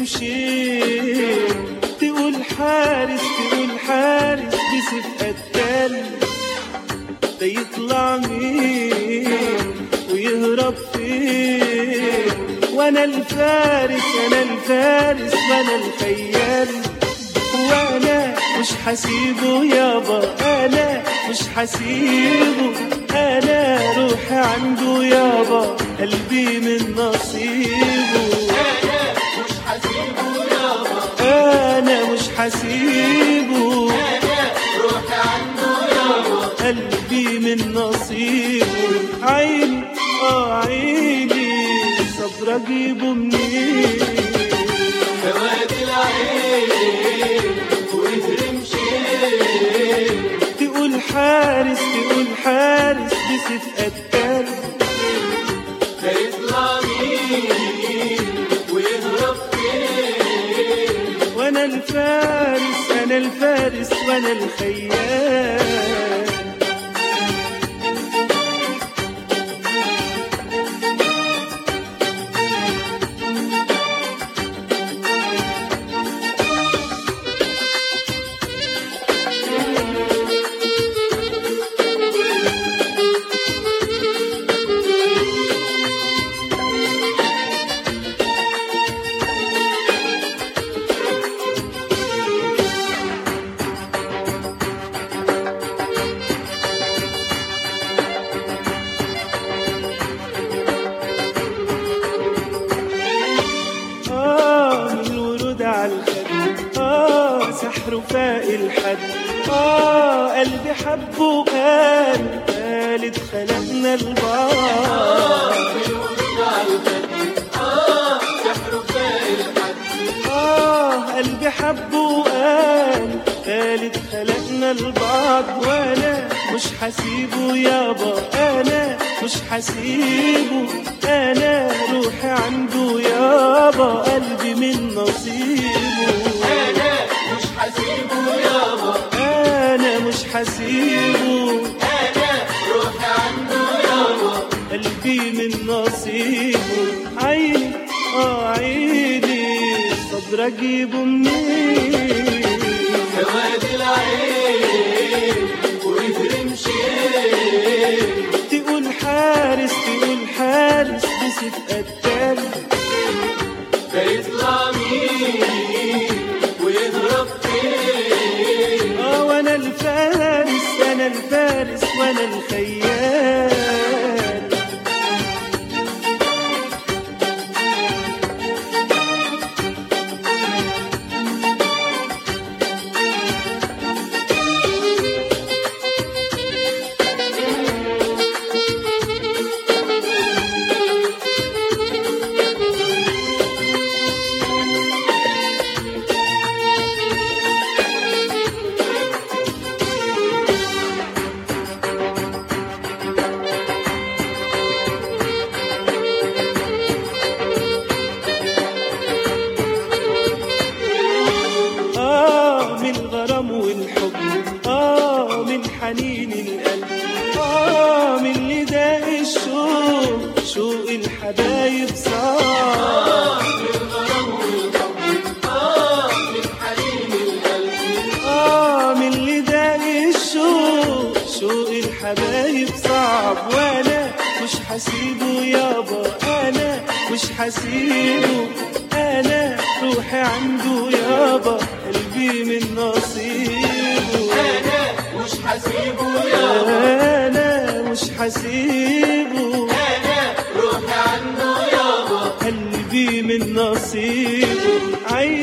مشيت تقول حارس تقول حارس بسيف قتال ده يطلع مين ويهرب فين وانا الفارس انا الفارس وانا الخيال وانا مش حسيبه يابا انا مش حسيبه انا روحي عنده يابا قلبي من نصيبه مش حسيبه يابا انا مش حسيبه روحي عنده يابا قلبي من نصيبه عيني اه عيني صبر اجيبه منين سواد العين وتمشي تقول حارس تقول حارس بسيف قتال هيطلع مين ويهرب فين وانا الفارس انا الفارس وانا الخيال آه من الورود على الخد آه سحره فاق الحد آه قلبي حبه وقال قالت خلقنا البعض سحر فاق الحد آه قلبي حبه وقال قالت خلقنا البعض وأنا مش حسيبه يابا أنا مش حسيبه أنا روحي عنده يابا قلبي من نصيبه انا مش حسيبه يابا أنا مش حسيبه انا روحي عنده يابا قلبي من نصيبه عيني اه عيني صبر اجيبه منين سواد العين وتمشي تقول حارس تقول حارس بسيف قتال هيطلع مين ويهرب فين اه وانا الفارس انا الفارس وانا الخيال آه من الغرام والحب آه من حنين القلب آه من اللي داق الشوق شوق الحبايب صار آه من اللي داق الشوق شوق الحبايب صعب وأنا مش حسيبه يابا أنا مش حسيبه أنا روحي عنده يابا قلبي من نصيبه انا مش حسيبه يابا أنا مش حسيبه انا روحي عنده يابا قلبي من نصيبه عيني